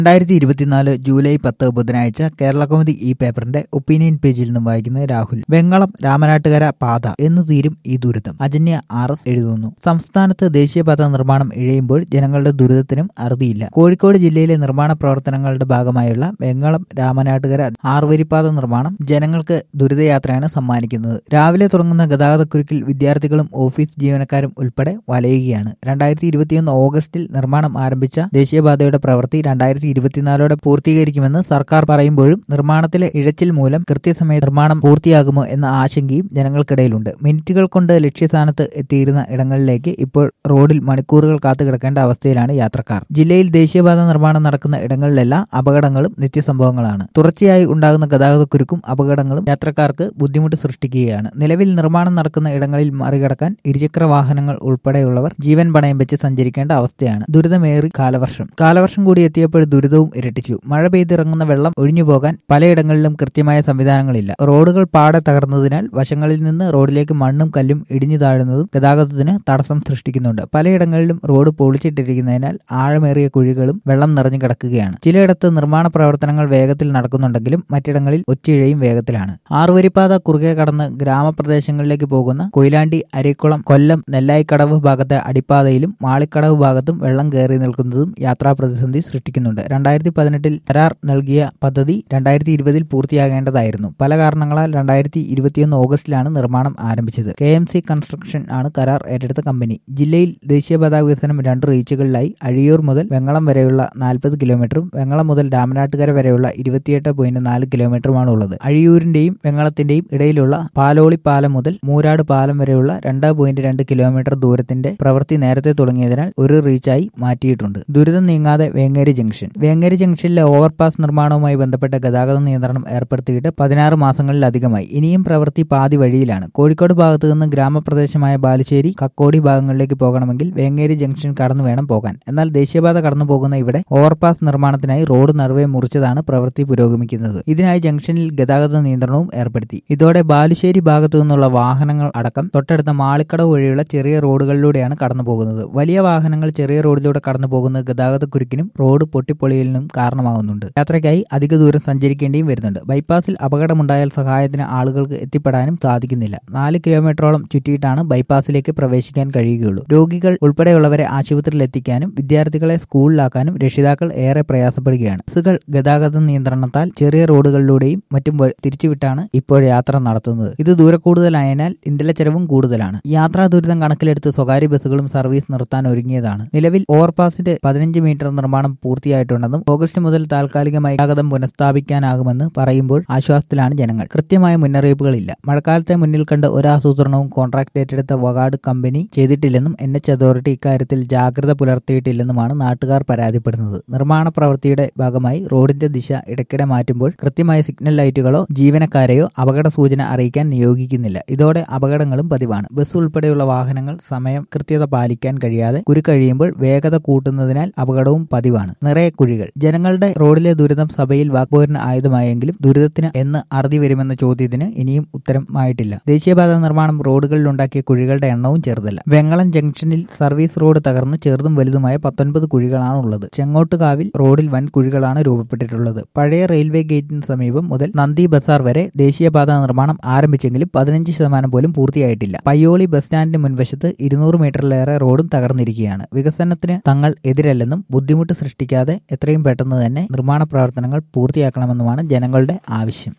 രണ്ടായിരത്തി ഇരുപത്തിനാല് ജൂലൈ പത്ത് ബുധനാഴ്ച കേരള കൗമുദി ഈ പേപ്പറിന്റെ ഒപ്പീനിയൻ പേജിൽ നിന്നും വായിക്കുന്നത് രാഹുൽ വെങ്ങളം രാമനാട്ടുകര പാത എന്നു തീരും ഈ ദുരിതം അജന്യ ആർ എസ് എഴുതുന്നു സംസ്ഥാനത്ത് ദേശീയപാത നിർമ്മാണം ഇഴയുമ്പോൾ ജനങ്ങളുടെ ദുരിതത്തിനും അറുതിയില്ല കോഴിക്കോട് ജില്ലയിലെ നിർമ്മാണ പ്രവർത്തനങ്ങളുടെ ഭാഗമായുള്ള വെങ്ങളം രാമനാട്ടുകര ആറുവരിപ്പാത നിർമ്മാണം ജനങ്ങൾക്ക് ദുരിതയാത്രയാണ് സമ്മാനിക്കുന്നത് രാവിലെ തുടങ്ങുന്ന ഗതാഗതക്കുരുക്കിൽ വിദ്യാർത്ഥികളും ഓഫീസ് ജീവനക്കാരും ഉൾപ്പെടെ വലയുകയാണ് രണ്ടായിരത്തി ഇരുപത്തിയൊന്ന് ഓഗസ്റ്റിൽ നിർമ്മാണം ആരംഭിച്ച ദേശീയപാതയുടെ പ്രവൃത്തി രണ്ടായിരത്തി ഇരുപത്തിനാലോടെ പൂർത്തീകരിക്കുമെന്ന് സർക്കാർ പറയുമ്പോഴും നിർമ്മാണത്തിലെ ഇഴച്ചിൽ മൂലം കൃത്യസമയത്ത് നിർമ്മാണം പൂർത്തിയാകുമോ എന്ന ആശങ്കയും ജനങ്ങൾക്കിടയിലുണ്ട് മിനിറ്റുകൾ കൊണ്ട് ലക്ഷ്യസ്ഥാനത്ത് എത്തിയിരുന്ന ഇടങ്ങളിലേക്ക് ഇപ്പോൾ റോഡിൽ മണിക്കൂറുകൾ കാത്തു കിടക്കേണ്ട അവസ്ഥയിലാണ് യാത്രക്കാർ ജില്ലയിൽ ദേശീയപാത നിർമ്മാണം നടക്കുന്ന ഇടങ്ങളിലെല്ലാം അപകടങ്ങളും നിത്യസംഭവങ്ങളാണ് തുടർച്ചയായി ഉണ്ടാകുന്ന ഗതാഗതക്കുരുക്കും അപകടങ്ങളും യാത്രക്കാർക്ക് ബുദ്ധിമുട്ട് സൃഷ്ടിക്കുകയാണ് നിലവിൽ നിർമ്മാണം നടക്കുന്ന ഇടങ്ങളിൽ മറികടക്കാൻ ഇരുചക്ര വാഹനങ്ങൾ ഉൾപ്പെടെയുള്ളവർ ജീവൻ പണയം വെച്ച് സഞ്ചരിക്കേണ്ട അവസ്ഥയാണ് ദുരിതമേറി കാലവർഷം കാലവർഷം കൂടി എത്തിയപ്പോൾ ദുരിതവും ഇരട്ടിച്ചു മഴ പെയ്തിറങ്ങുന്ന വെള്ളം ഒഴിഞ്ഞു പോകാൻ പലയിടങ്ങളിലും കൃത്യമായ സംവിധാനങ്ങളില്ല റോഡുകൾ പാടെ തകർന്നതിനാൽ വശങ്ങളിൽ നിന്ന് റോഡിലേക്ക് മണ്ണും കല്ലും ഇടിഞ്ഞു താഴുന്നതും ഗതാഗതത്തിന് തടസ്സം സൃഷ്ടിക്കുന്നുണ്ട് പലയിടങ്ങളിലും റോഡ് പൊളിച്ചിട്ടിരിക്കുന്നതിനാൽ ആഴമേറിയ കുഴികളും വെള്ളം നിറഞ്ഞു കിടക്കുകയാണ് ചിലയിടത്ത് നിർമ്മാണ പ്രവർത്തനങ്ങൾ വേഗത്തിൽ നടക്കുന്നുണ്ടെങ്കിലും മറ്റിടങ്ങളിൽ ഒച്ചയിഴയും വേഗത്തിലാണ് ആറുവരിപ്പാത കുറുകെ കടന്ന് ഗ്രാമപ്രദേശങ്ങളിലേക്ക് പോകുന്ന കൊയിലാണ്ടി അരിക്കുളം കൊല്ലം നെല്ലായിക്കടവ് ഭാഗത്തെ അടിപ്പാതയിലും മാളിക്കടവ് ഭാഗത്തും വെള്ളം കയറി നിൽക്കുന്നതും യാത്രാ പ്രതിസന്ധി സൃഷ്ടിക്കുന്നുണ്ട് രണ്ടായിരത്തി പതിനെട്ടിൽ കരാർ നൽകിയ പദ്ധതി രണ്ടായിരത്തി ഇരുപതിൽ പൂർത്തിയാകേണ്ടതായിരുന്നു പല കാരണങ്ങളാൽ രണ്ടായിരത്തി ഇരുപത്തിയൊന്ന് ഓഗസ്റ്റിലാണ് നിർമ്മാണം ആരംഭിച്ചത് കെ എം സി കൺസ്ട്രക്ഷൻ ആണ് കരാർ ഏറ്റെടുത്ത കമ്പനി ജില്ലയിൽ ദേശീയപാത വികസനം രണ്ട് റീച്ചുകളിലായി അഴിയൂർ മുതൽ വെങ്ങളം വരെയുള്ള നാൽപ്പത് കിലോമീറ്ററും വെങ്ങളം മുതൽ രാമനാട്ടുകര വരെയുള്ള ഇരുപത്തിയെട്ട് പോയിന്റ് നാല് കിലോമീറ്ററുമാണ് ഉള്ളത് അഴിയൂരിന്റെയും വെങ്ങളത്തിന്റെയും ഇടയിലുള്ള പാലോളി പാലം മുതൽ മൂരാട് പാലം വരെയുള്ള രണ്ട് പോയിന്റ് രണ്ട് കിലോമീറ്റർ ദൂരത്തിന്റെ പ്രവൃത്തി നേരത്തെ തുടങ്ങിയതിനാൽ ഒരു റീച്ചായി മാറ്റിയിട്ടുണ്ട് ദുരിതം നീങ്ങാതെ വേങ്ങേരി ജംഗ്ഷൻ വേങ്ങേരി ജംഗ്ഷനിലെ ഓവർപാസ് നിർമ്മാണവുമായി ബന്ധപ്പെട്ട ഗതാഗത നിയന്ത്രണം ഏർപ്പെടുത്തിയിട്ട് പതിനാറ് മാസങ്ങളിലധികമായി ഇനിയും പ്രവൃത്തി പാതി വഴിയിലാണ് കോഴിക്കോട് ഭാഗത്തു നിന്ന് ഗ്രാമപ്രദേശമായ ബാലുശ്ശേരി കക്കോടി ഭാഗങ്ങളിലേക്ക് പോകണമെങ്കിൽ വേങ്ങേരി ജംഗ്ഷൻ കടന്നു വേണം പോകാൻ എന്നാൽ ദേശീയപാത കടന്നു പോകുന്ന ഇവിടെ ഓവർപാസ് നിർമ്മാണത്തിനായി റോഡ് നറുവെ മുറിച്ചതാണ് പ്രവൃത്തി പുരോഗമിക്കുന്നത് ഇതിനായി ജംഗ്ഷനിൽ ഗതാഗത നിയന്ത്രണവും ഏർപ്പെടുത്തി ഇതോടെ ബാലുശ്ശേരി ഭാഗത്തു നിന്നുള്ള വാഹനങ്ങൾ അടക്കം തൊട്ടടുത്ത മാളിക്കടവ് വഴിയുള്ള ചെറിയ റോഡുകളിലൂടെയാണ് കടന്നു പോകുന്നത് വലിയ വാഹനങ്ങൾ ചെറിയ റോഡിലൂടെ കടന്നു പോകുന്നത് ഗതാഗതക്കുരുക്കിനും റോഡ് പൊട്ടിപ്പൊളിയലിനും കാരണമാകുന്നുണ്ട് യാത്രയ്ക്കായി അധിക ദൂരം സഞ്ചരിക്കേണ്ടിയും വരുന്നുണ്ട് ബൈപ്പാസിൽ അപകടമുണ്ടായാൽ സഹായത്തിന് ആളുകൾക്ക് എത്തിപ്പെടാനും സാധിക്കുന്നില്ല നാല് കിലോമീറ്ററോളം ചുറ്റിയിട്ടാണ് ബൈപ്പാസിലേക്ക് പ്രവേശിക്കാൻ കഴിയുകയുള്ളൂ രോഗികൾ ഉൾപ്പെടെയുള്ളവരെ ആശുപത്രിയിൽ എത്തിക്കാനും വിദ്യാർത്ഥികളെ സ്കൂളിലാക്കാനും രക്ഷിതാക്കൾ ഏറെ പ്രയാസപ്പെടുകയാണ് ബസ്സുകൾ ഗതാഗത നിയന്ത്രണത്താൽ ചെറിയ റോഡുകളിലൂടെയും മറ്റും വ- തിരിച്ചുവിട്ടാണ് ഇപ്പോൾ യാത്ര നടത്തുന്നത് ഇത് ദൂരെ കൂടുതലായതിനാൽ ഇന്ധന ചെലവും കൂടുതലാണ് യാത്രാ ദുരിതം കണക്കിലെടുത്ത് സ്വകാര്യ ബസ്സുകളും സർവീസ് നിർത്താൻ ഒരുങ്ങിയതാണ് നിലവിൽ ഓവർപാസിന്റെ പതിനഞ്ച് മീറ്റർ നിർമ്മാണം പൂർത്തിയായിട്ടുണ്ടെന്നും ഓഗസ്റ്റ് മുതൽ താൽക്കാലികമായി ഗതാഗതം പുനഃസ്ഥാപിക്കാനാകുമെന്ന് പറയുമ്പോൾ ആശ്വാസത്തിലാണ് ജനങ്ങൾ കൃത്യമായ മുന്നറിയിപ്പുകളില്ല മഴക്കാലത്തെ മുന്നിൽ കണ്ട് ഒരാസൂത്രണവും കോൺട്രാക്ട് ഏറ്റെടുത്ത വകാട് കമ്പനി ചെയ്തിട്ടില്ലെന്നും എൻ എച്ച് അതോറിറ്റി ഇക്കാര്യത്തിൽ ജാഗ്രത പുലർത്തിയിട്ടില്ലെന്നുമാണ് നാട്ടുകാർ പരാതിപ്പെടുന്നത് നിർമ്മാണ പ്രവൃത്തിയുടെ ഭാഗമായി റോഡിന്റെ ദിശ ഇടയ്ക്കിടെ മാറ്റുമ്പോൾ കൃത്യമായ സിഗ്നൽ ലൈറ്റുകളോ ജീവനക്കാരെയോ അപകട സൂചന അറിയിക്കാൻ നിയോഗിക്കുന്നില്ല ഇതോടെ അപകടങ്ങളും പതിവാണ് ബസ് ഉൾപ്പെടെയുള്ള വാഹനങ്ങൾ സമയം കൃത്യത പാലിക്കാൻ കഴിയാതെ കുരുക്കഴിയുമ്പോൾ വേഗത കൂട്ടുന്നതിനാൽ അപകടവും പതിവാണ് നിറയെ കുഴികൾ ജനങ്ങളുടെ റോഡിലെ ദുരിതം സഭയിൽ വാക്പോരിന് ആയുധമായെങ്കിലും ദുരിതത്തിന് എന്ന് അറുതി വരുമെന്ന ചോദ്യത്തിന് ഇനിയും ഉത്തരമായിട്ടില്ല ദേശീയപാത നിർമ്മാണം റോഡുകളിൽ ഉണ്ടാക്കിയ കുഴികളുടെ എണ്ണവും ചെറുതല്ല വെങ്ങളം ജംഗ്ഷനിൽ സർവീസ് റോഡ് തകർന്ന് ചെറുതും വലുതുമായ പത്തൊൻപത് കുഴികളാണ് ഉള്ളത് ചെങ്ങോട്ടുകാവിൽ റോഡിൽ വൻ കുഴികളാണ് രൂപപ്പെട്ടിട്ടുള്ളത് പഴയ റെയിൽവേ ഗേറ്റിന് സമീപം മുതൽ നന്ദി ബസാർ വരെ ദേശീയപാത നിർമ്മാണം ആരംഭിച്ചെങ്കിലും പതിനഞ്ച് ശതമാനം പോലും പൂർത്തിയായിട്ടില്ല പയ്യോളി ബസ് സ്റ്റാൻഡിന് മുൻവശത്ത് ഇരുന്നൂറ് മീറ്ററിലേറെ റോഡും തകർന്നിരിക്കുകയാണ് വികസനത്തിന് തങ്ങൾ എതിരല്ലെന്നും ബുദ്ധിമുട്ട് സൃഷ്ടിക്കാതെ എത്രയും പെട്ടെന്ന് തന്നെ നിർമ്മാണ പ്രവർത്തനങ്ങൾ പൂർത്തിയാക്കണമെന്നുമാണ് ജനങ്ങളുടെ ആവശ്യം